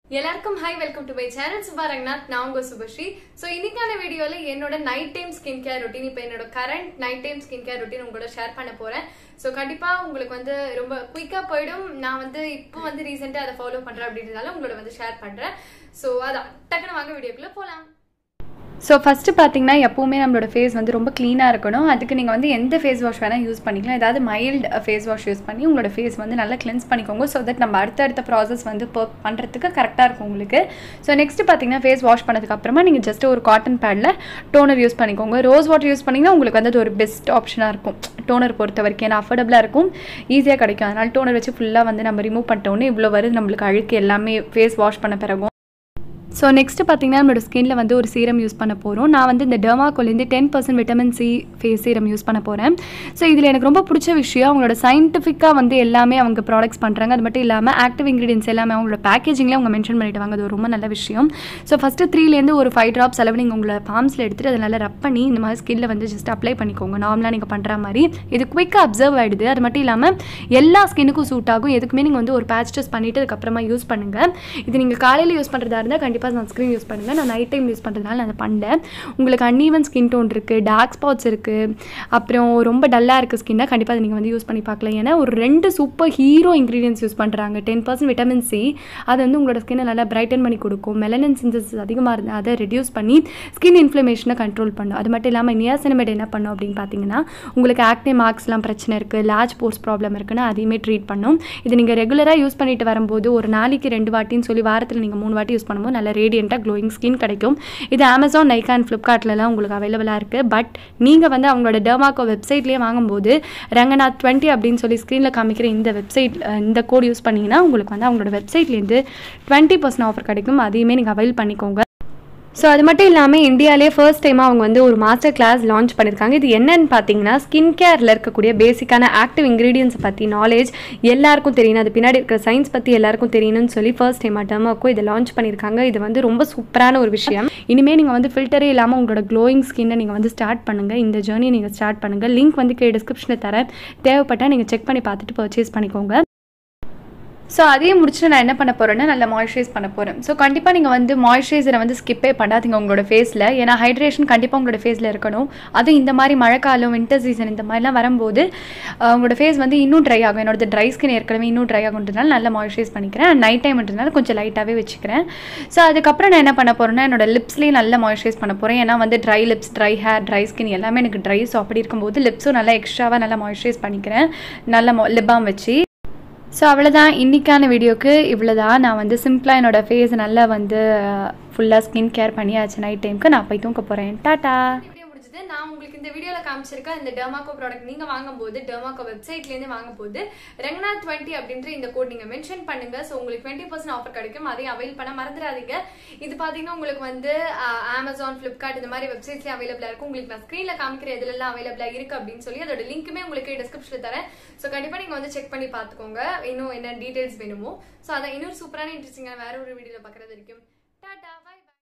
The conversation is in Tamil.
எல்லாருக்கும் hi welcome to my channel Subha Ranganath நான் உங்க சுபஸ்ரீ ஸோ இன்னைக்கான வீடியோல என்னோட night time skin care routine இப்போ என்னோட current night time skin care routine உங்களோட ஷேர் பண்ண போறேன் ஸோ கண்டிப்பா உங்களுக்கு வந்து ரொம்ப குயிக்கா போயிடும் நான் வந்து இப்போ வந்து ரீசெண்டா அதை ஃபாலோ பண்றேன் அப்படின்றதால உங்களோட வந்து ஷேர் பண்றேன் ஸோ அதான் டக்குன்னு வாங்க வீடியோக்குள்ள போலாம் ஸோ ஃபஸ்ட்டு பார்த்தீங்கன்னா எப்போவுமே நம்மளோட ஃபேஸ் வந்து ரொம்ப க்ளீனாக இருக்கணும் அதுக்கு நீங்கள் வந்து எந்த ஃபேஸ் வாஷ் வேணால் யூஸ் பண்ணிக்கலாம் ஏதாவது மைல்டு ஃபேஸ் வாஷ் யூஸ் பண்ணி உங்களோட ஃபேஸ் வந்து நல்லா கிளென்ஸ் பண்ணிக்கோங்க ஸோ தட் நம்ம அடுத்தடுத்த ப்ராசஸ் வந்து இப்போ பண்ணுறதுக்கு கரெக்டாக இருக்கும் உங்களுக்கு ஸோ நெக்ஸ்ட் பார்த்தீங்கன்னா ஃபேஸ் வாஷ் பண்ணதுக்கப்புறமா நீங்கள் ஜஸ்ட் ஒரு காட்டன் பேடில் டோனர் யூஸ் பண்ணிக்கோங்க ரோஸ் வாட்டர் யூஸ் பண்ணிங்கன்னா உங்களுக்கு வந்து அது ஒரு பெஸ்ட் ஆப்ஷனாக இருக்கும் டோனர் பொறுத்த வரைக்கும் ஏன்னா அஃபோர்டபுளாக இருக்கும் ஈஸியாக கிடைக்கும் அதனால் டோனர் வச்சு ஃபுல்லாக வந்து நம்ம ரிமூவ் பண்ணிட்டோன்னே இவ்வளோ வருது நம்மளுக்கு அழுக்கு எல்லாமே ஃபேஸ் வாஷ் பண்ண பிறகும் ஸோ நெக்ஸ்ட் பார்த்தீங்கன்னா நம்மளோட ஸ்கின்ல வந்து ஒரு சீரம் யூஸ் பண்ண போகிறோம் நான் வந்து இந்த டெர்மாக்கோலேருந்து ten percent vitamin C face serum use பண்ண போகிறேன் ஸோ இதில் எனக்கு ரொம்ப பிடிச்ச விஷயம் அவங்களோட சயின்டிஃபிக்காக வந்து எல்லாமே அவங்க ப்ராடக்ட்ஸ் பண்ணுறாங்க அது மட்டும் இல்லாமல் ஆக்டிவ் இன்க்ரீடியன்ஸ் எல்லாமே அவங்களோட பேக்கேஜிங்கில் அவங்க மென்ஷன் பண்ணிடுவாங்க அது ஒரு ரொம்ப நல்ல விஷயம் ஸோ ஃபஸ்ட்டு த்ரீலேருந்து ஒரு ஃபைவ் ட்ராப்ஸ் அளவு நீங்கள் உங்களை பாம்ஸில் எடுத்துகிட்டு அதை நல்லா ரப் பண்ணி இந்த மாதிரி ஸ்கின்ல வந்து ஜஸ்ட் அப்ளை பண்ணிக்கோங்க நார்மலாக நீங்கள் பண்ணுற மாதிரி இது குயிக்காக அப்சர்வ் ஆகிடுது அது மட்டும் இல்லாமல் எல்லா ஸ்கின்னுக்கும் சூட் ஆகும் எதுக்குமே நீங்கள் வந்து ஒரு பேட்ச் டெஸ்ட் பண்ணிவிட்டு அதுக்கப்புறமா யூஸ் பண்ணுங்கள் இது நீங்கள் காலையில் யூஸ் பண்ணுறதா இருந்தால் கண்டிப்பாக சன்ஸ்க்ரீன் யூஸ் பண்ணுங்கள் நான் நைட் டைம் யூஸ் பண்ணுறதுனால நான் அதை பண்ணேன் உங்களுக்கு அன்ஈவன் ஸ்கின் டோன் இருக்குது டார்க் ஸ்பாட்ஸ் இருக்குது அப்புறம் ரொம்ப டல்லாக இருக்குது ஸ்கின்னா கண்டிப்பாக அதை நீங்கள் வந்து யூஸ் பண்ணி பார்க்கலாம் ஏன்னா ஒரு ரெண்டு சூப்பர் ஹீரோ இன்க்ரீடியன்ஸ் யூஸ் பண்ணுறாங்க டென் பர்சன்ட் விட்டமின் சி அது வந்து உங்களோட ஸ்கின்னை நல்லா பிரைட்டன் பண்ணி கொடுக்கும் மெலனின் சின்சஸ் அதிகமாக இருந்தால் அதை ரெடியூஸ் பண்ணி ஸ்கின் இன்ஃப்ளமேஷனை கண்ட்ரோல் பண்ணும் அது மட்டும் இல்லாமல் நியாசினமேட் என்ன பண்ணும் அப்படின்னு பார்த்தீங்கன்னா உங்களுக்கு ஆக்னே மார்க்ஸ்லாம் பிரச்சனை இருக்குது லார்ஜ் போர்ஸ் ப்ராப்ளம் இருக்குன்னா அதையுமே ட்ரீட் பண்ணும் இது நீங்கள் ரெகுலராக யூஸ் பண்ணிட்டு வரும்போது ஒரு நாளைக்கு ரெண்டு வாட்டின்னு சொல்லி வாரத்தில் நீங்கள் மூணு வாட்டி யூஸ் பண்ணும்போது நல்ல ரேடியண்ட்டாக க்ளோயிங் ஸ்கின் கிடைக்கும் இது அமேசான் நைக்கா அண்ட் ஃப்ளிப்கார்ட்லலாம் உங்களுக்கு அவைலபிளாக இருக்குது பட் நீங்கள் வந்து அவங்களோட டெர்மாக்கோ வெப்சைட்லேயே வாங்கும்போது ரங்கநாத் டுவெண்ட்டி அப்படின்னு சொல்லி ஸ்க்ரீனில் காமிக்கிற இந்த வெப்சைட் இந்த கோட் யூஸ் பண்ணிங்கன்னா உங்களுக்கு வந்து அவங்களோட வெப்சைட்லேருந்து டுவெண்ட்டி பர்சன்ட் ஆஃபர் கிடைக்கும் அதையுமே நீங்கள் அவைல் பண்ணிக்கோங்க ஸோ அது மட்டும் இல்லாமல் இந்தியாவிலே ஃபர்ஸ்ட் டைமாக அவங்க வந்து ஒரு மாஸ்டர் கிளாஸ் லான்ச் பண்ணியிருக்காங்க இது என்னன்னு பார்த்தீங்கன்னா ஸ்கின் கேரில் இருக்கக்கூடிய பேசிக்கான ஆக்டிவ் இன்க்ரீடியன்ஸை பற்றி நாலேஜ் எல்லாருக்கும் தெரியணும் அது பின்னாடி இருக்கிற சயின்ஸ் பற்றி எல்லாருக்கும் தெரியணும்னு சொல்லி ஃபர்ஸ்ட் டைம் டெர்மாக்கோ இதை லான்ச் பண்ணியிருக்காங்க இது வந்து ரொம்ப சூப்பரான ஒரு விஷயம் இனிமேல் நீங்கள் வந்து ஃபில்டரே இல்லாமல் உங்களோட க்ளோயிங் ஸ்கின்னை நீங்கள் வந்து ஸ்டார்ட் பண்ணுங்கள் இந்த ஜேர்னி நீங்கள் ஸ்டார்ட் பண்ணுங்கள் லிங்க் வந்து கீழே டிஸ்கிரிப்ஷனில் தரேன் தேவைப்பட்டால் நீங்கள் செக் பண்ணி பார்த்துட்டு பர்ச்சேஸ் பண்ணிக்கோங்க ஸோ அதையும் முடிச்சுட்டு நான் என்ன பண்ண போகிறேன்னா நல்லா மாய்ஸ்சரைஸ் பண்ண போகிறேன் ஸோ கண்டிப்பாக நீங்கள் வந்து மாய்ஸ்சரைசரை வந்து ஸ்கிப்பே பண்ணாதீங்க உங்களோட ஃபேஸில் ஏன்னா ஹைட்ரேஷன் கண்டிப்பாக உங்களோட ஃபேஸில் இருக்கணும் அதுவும் இந்த மாதிரி மழைக்காலம் வின்டர் சீசன் இந்த மாதிரிலாம் வரும்போது அஹ், உங்களோட ஃபேஸ் வந்து இன்னும் ட்ரை ஆகும் என்னோட ட்ரை ஸ்கின் ஏற்கனவே இன்னும் ட்ரை ஆகுன்றதுனால நல்லா மாய்ஸ்சரைஸ் பண்ணிக்கிறேன் நைட் டைம்ன்றதுனால கொஞ்சம் லைட்டாகவே வச்சுக்கிறேன் ஸோ அதுக்கப்புறம் நான் என்ன பண்ண போகிறேன்னா என்னோட லிப்ஸ்லேயும் நல்லா மாய்ஸ்சரைஸ் பண்ண போகிறேன் ஏன்னா வந்து dry lips dry hair dry skin எல்லாமே எனக்கு ட்ரை ஸோ அப்படி இருக்கும்போது லிப்ஸும் நல்லா எக்ஸ்ட்ராவாக நல்லா மாய்ஸ்சரைஸ் பண்ணிக்கிறேன் நல்லா லிப் பாம் வச்சு ஸோ அவ்வளோதான் இன்றைக்கான வீடியோக்கு இவ்வளோதான் நான் வந்து சிம்பிளாக என்னோடய ஃபேஸ் நல்லா வந்து ஃபுல்லாக ஸ்கின் கேர் பண்ணியாச்சு நைட் டைமுக்கு நான் போய் தூங்க போகிறேன் டாட்டா வீடியோ முடிஞ்சது நான் உங்களுக்கு இந்த வீடியோல காமிச்சிருக்க இந்த டெர்மாக்கோ ப்ராடக்ட் நீங்க வாங்கும்போது டெர்மாக்கோ வெப்சைட்ல இருந்து வாங்கும்போது ரங்கநாத் டுவெண்ட்டி அப்படின்ற இந்த கோட் நீங்க மென்ஷன் பண்ணுங்க ஸோ உங்களுக்கு டுவெண்ட்டி பர்சன்ட் ஆஃபர் கிடைக்கும் அதையும் அவைல் பண்ண மறந்துடாதீங்க இது பாத்தீங்கன்னா உங்களுக்கு வந்து அமேசான் ஃபிளிப்கார்ட் இந்த மாதிரி வெப்சைட்ஸ்ல அவைலபிளா இருக்கும் உங்களுக்கு நான் ஸ்க்ரீன்ல காமிக்கிற எதுலெல்லாம் அவைலபிளா இருக்கு அப்படின்னு சொல்லி அதோட லிங்க்குமே உங்களுக்கு டிஸ்கிரிப்ஷன்ல தரேன் ஸோ கண்டிப்பா நீங்க வந்து செக் பண்ணி பாத்துக்கோங்க இன்னும் என்ன டீடைல்ஸ் வேணுமோ ஸோ அதான் இன்னொரு சூப்பரான இன்ட்ரெஸ்டிங்கான வேற ஒரு வீடியோல பாக்குறது வரைக்கும் டாடா பை